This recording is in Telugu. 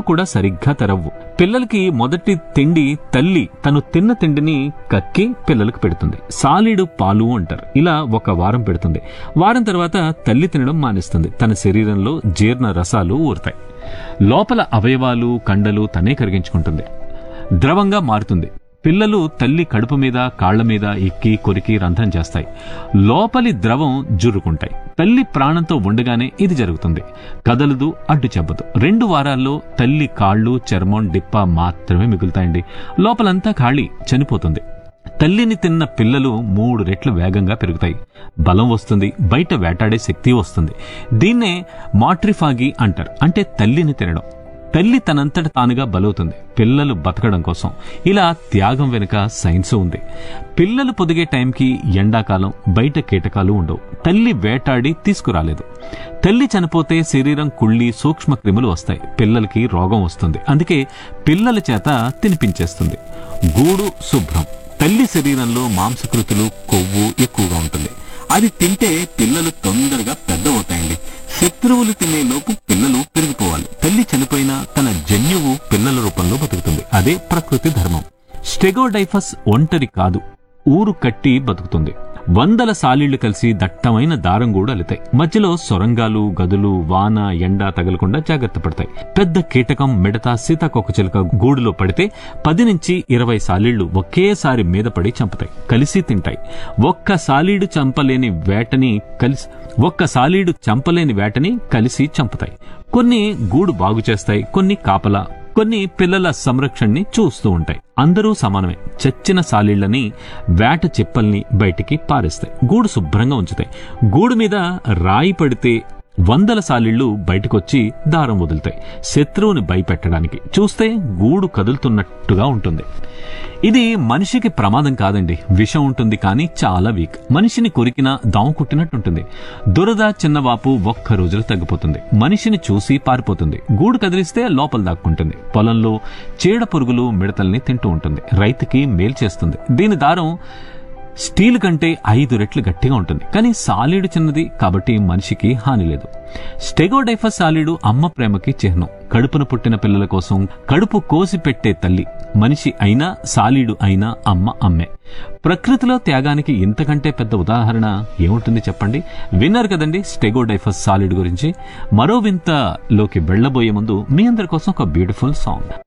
కూడా సరిగ్గా తెరవ్వు పిల్లలకి మొదటి తిండి తల్లి తను తిన్న తిండిని కక్కి పిల్లలకు పెడుతుంది సాలీడు పాలు అంటారు ఇలా ఒక వారం పెడుతుంది వారం తర్వాత తల్లి తినడం మానేస్తుంది తన శరీరంలో జీర్ణ రసాలు ఊరుతాయి లోపల అవయవాలు కండలు తనే కరిగించుకుంటుంది ద్రవంగా మారుతుంది పిల్లలు తల్లి కడుపు మీద కాళ్ల మీద ఎక్కి కొరికి రంధ్రం చేస్తాయి లోపలి ద్రవం జుర్రుకుంటాయి తల్లి ప్రాణంతో ఉండగానే ఇది జరుగుతుంది కదలదు అడ్డు చెప్పదు రెండు వారాల్లో తల్లి కాళ్ళు చర్మం డిప్ప మాత్రమే మిగులుతాయండి లోపలంతా ఖాళీ చనిపోతుంది తల్లిని తిన్న పిల్లలు మూడు రెట్లు వేగంగా పెరుగుతాయి బలం వస్తుంది బయట వేటాడే శక్తి వస్తుంది దీన్నే మాట్రిఫాగి అంటారు అంటే తల్లిని తినడం తల్లి తనంతట తానుగా బలవుతుంది పిల్లలు బతకడం కోసం ఇలా త్యాగం వెనుక సైన్స్ ఉంది పిల్లలు పొదిగే టైంకి ఎండాకాలం బయట కీటకాలు ఉండవు తల్లి వేటాడి తీసుకురాలేదు తల్లి చనిపోతే శరీరం కుళ్ళి సూక్ష్మ క్రిములు వస్తాయి పిల్లలకి రోగం వస్తుంది అందుకే పిల్లల చేత తినిపించేస్తుంది గూడు శుభ్రం తల్లి శరీరంలో మాంసకృతులు కొవ్వు ఎక్కువగా ఉంటుంది అది తింటే పిల్లలు తొందరగా పెద్దవవుతాయండి శత్రువులు తినే లోపు పిల్లలు పెరిగిపోవాలి తల్లి చనిపోయినా తన జన్యువు పిల్లల రూపంలో బతుకుతుంది అదే ప్రకృతి ధర్మం స్టెగోడైఫస్ ఒంటరి కాదు ఊరు కట్టి బతుకుతుంది వందల సాలీళ్లు కలిసి దట్టమైన దారం కూడా అలుతాయి మధ్యలో సొరంగాలు గదులు వాన ఎండ తగలకుండా జాగ్రత్త పడతాయి పెద్ద కీటకం మిడత సీతాకొకచిలుక గూడులో పడితే పది నుంచి ఇరవై సాలీళ్లు ఒకేసారి మీద పడి చంపుతాయి కలిసి తింటాయి ఒక్క సాలీడు చంపలేని వేటని కలిసి ఒక్క సాలీడు చంపలేని వేటని కలిసి చంపుతాయి కొన్ని గూడు బాగు చేస్తాయి కొన్ని కాపలా కొన్ని పిల్లల సంరక్షణని చూస్తూ ఉంటాయి అందరూ సమానమే చచ్చిన సాలీళ్లని వేట చెప్పల్ని బయటికి పారేస్తాయి గూడు శుభ్రంగా ఉంచుతాయి గూడు మీద రాయి పడితే వందల సాలీళ్లు బయటకొచ్చి దారం వదులుతాయి శత్రువుని భయపెట్టడానికి చూస్తే గూడు కదులుతున్నట్టుగా ఉంటుంది ఇది మనిషికి ప్రమాదం కాదండి విషం ఉంటుంది కానీ చాలా వీక్ మనిషిని కొరికినా దాము కుట్టినట్టుంటుంది దురద చిన్నవాపు ఒక్క రోజులో తగ్గిపోతుంది మనిషిని చూసి పారిపోతుంది గూడు కదిలిస్తే లోపల దాక్కుంటుంది పొలంలో చీడ పురుగులు మిడతల్ని తింటూ ఉంటుంది రైతుకి మేలు చేస్తుంది దీని దారం స్టీల్ కంటే ఐదు రెట్లు గట్టిగా ఉంటుంది కానీ సాలీడు చిన్నది కాబట్టి మనిషికి హాని లేదు స్టెగోడైఫస్ సాలీడు అమ్మ ప్రేమకి చిహ్నం కడుపున పుట్టిన పిల్లల కోసం కడుపు కోసి పెట్టే తల్లి మనిషి అయినా సాలీడు అయినా అమ్మ అమ్మే ప్రకృతిలో త్యాగానికి ఇంతకంటే పెద్ద ఉదాహరణ ఏముంటుంది చెప్పండి విన్నారు కదండి స్టెగోడైఫస్ సాలిడ్ గురించి మరో వింతలోకి వెళ్లబోయే ముందు మీ అందరి కోసం ఒక బ్యూటిఫుల్ సాంగ్